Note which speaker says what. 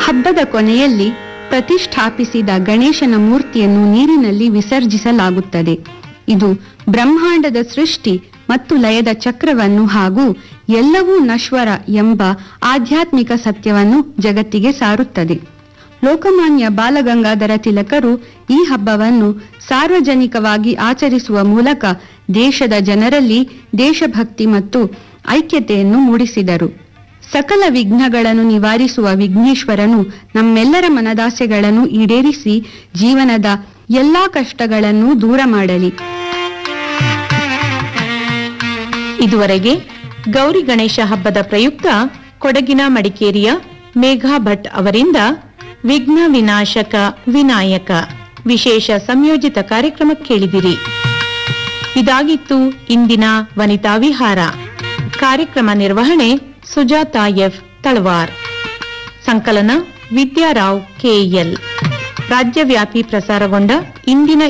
Speaker 1: ಹಬ್ಬದ ಕೊನೆಯಲ್ಲಿ ಪ್ರತಿಷ್ಠಾಪಿಸಿದ ಗಣೇಶನ ಮೂರ್ತಿಯನ್ನು ನೀರಿನಲ್ಲಿ ವಿಸರ್ಜಿಸಲಾಗುತ್ತದೆ ಇದು ಬ್ರಹ್ಮಾಂಡದ ಸೃಷ್ಟಿ ಮತ್ತು ಲಯದ ಚಕ್ರವನ್ನು ಹಾಗೂ ಎಲ್ಲವೂ ನಶ್ವರ ಎಂಬ ಆಧ್ಯಾತ್ಮಿಕ ಸತ್ಯವನ್ನು ಜಗತ್ತಿಗೆ ಸಾರುತ್ತದೆ ಲೋಕಮಾನ್ಯ ಬಾಲಗಂಗಾಧರ ತಿಲಕರು ಈ ಹಬ್ಬವನ್ನು ಸಾರ್ವಜನಿಕವಾಗಿ ಆಚರಿಸುವ ಮೂಲಕ ದೇಶದ ಜನರಲ್ಲಿ ದೇಶಭಕ್ತಿ ಮತ್ತು ಐಕ್ಯತೆಯನ್ನು ಮೂಡಿಸಿದರು ಸಕಲ ವಿಘ್ನಗಳನ್ನು ನಿವಾರಿಸುವ ವಿಘ್ನೇಶ್ವರನು ನಮ್ಮೆಲ್ಲರ ಮನದಾಸೆಗಳನ್ನು ಈಡೇರಿಸಿ ಜೀವನದ ಎಲ್ಲಾ ಕಷ್ಟಗಳನ್ನು ದೂರ ಮಾಡಲಿ
Speaker 2: ಇದುವರೆಗೆ ಗೌರಿ ಗಣೇಶ ಹಬ್ಬದ ಪ್ರಯುಕ್ತ ಕೊಡಗಿನ ಮಡಿಕೇರಿಯ ಮೇಘಾ ಭಟ್ ಅವರಿಂದ ವಿಘ್ನ ವಿನಾಶಕ ವಿನಾಯಕ ವಿಶೇಷ ಸಂಯೋಜಿತ ಕಾರ್ಯಕ್ರಮ ಕೇಳಿದಿರಿ ಇದಾಗಿತ್ತು ಇಂದಿನ ವನಿತಾ ವಿಹಾರ ಕಾರ್ಯಕ್ರಮ ನಿರ್ವಹಣೆ ಸುಜಾತಾ ಎಫ್ ತಳವಾರ್ ಸಂಕಲನ ವಿದ್ಯಾರಾವ್ ಕೆಎಲ್ ರಾಜ್ಯವ್ಯಾಪಿ ಪ್ರಸಾರಗೊಂಡ ಇಂದಿನ